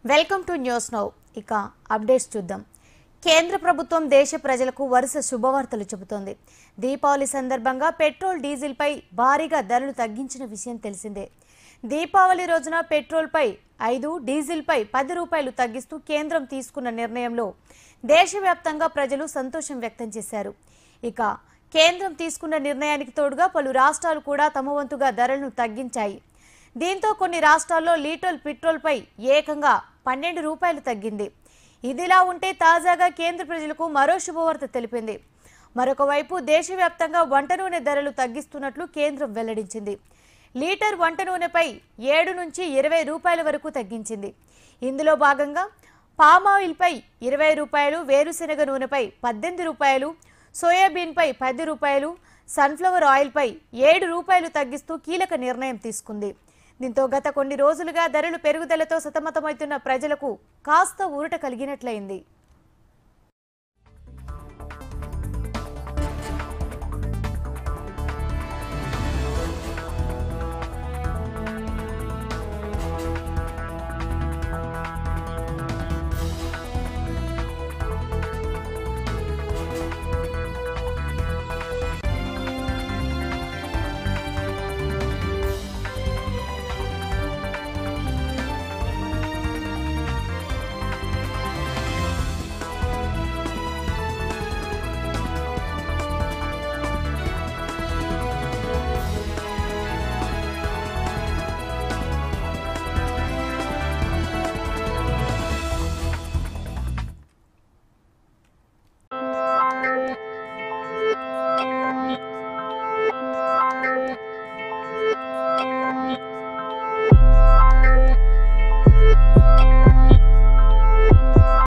welcome to news now ఇక updates చూద్దాం కేంద్ర ప్రభుత్వం దేశ ప్రజలకు వరుస శుభవార్తలు చెబుతోంది దీపావళి సందర్భంగా పెట్రోల్ డీజిల్పై భారీగా ధరలు తగ్గించిన విషయం తెలిసిందే దీపావళి రోజున పెట్రోల్పై ఐదు డీజిల్పై పది రూపాయలు తగ్గిస్తూ కేంద్రం తీసుకున్న నిర్ణయంలో దేశవ్యాప్తంగా ప్రజలు సంతోషం వ్యక్తం చేశారు ఇక కేంద్రం తీసుకున్న నిర్ణయానికి తోడుగా పలు రాష్ట్రాలు కూడా తమ వంతుగా ధరలను తగ్గించాయి దీంతో కొన్ని రాష్ట్రాల్లో లీటర్ పెట్రోల్పై ఏకంగా పన్నెండు రూపాయలు తగ్గింది ఇదిలా ఉంటే తాజాగా కేంద్ర ప్రజలకు మరో శుభవార్త తెలిపింది మరొక వైపు దేశవ్యాప్తంగా వంట నూనె ధరలు తగ్గిస్తున్నట్లు కేంద్రం వెల్లడించింది లీటర్ వంట నూనెపై ఏడు నుంచి ఇరవై రూపాయల వరకు తగ్గించింది ఇందులో భాగంగా పామాయిల్పై ఇరవై రూపాయలు వేరుశెనగ నూనెపై పద్దెనిమిది రూపాయలు సోయాబీన్పై పది రూపాయలు సన్ఫ్లవర్ ఆయిల్పై ఏడు రూపాయలు తగ్గిస్తూ కీలక నిర్ణయం తీసుకుంది దీంతో గత కొన్ని రోజులుగా ధరలు పెరుగుదలతో సతమతమవుతున్న ప్రజలకు కాస్త ఊరట కలిగినట్లయింది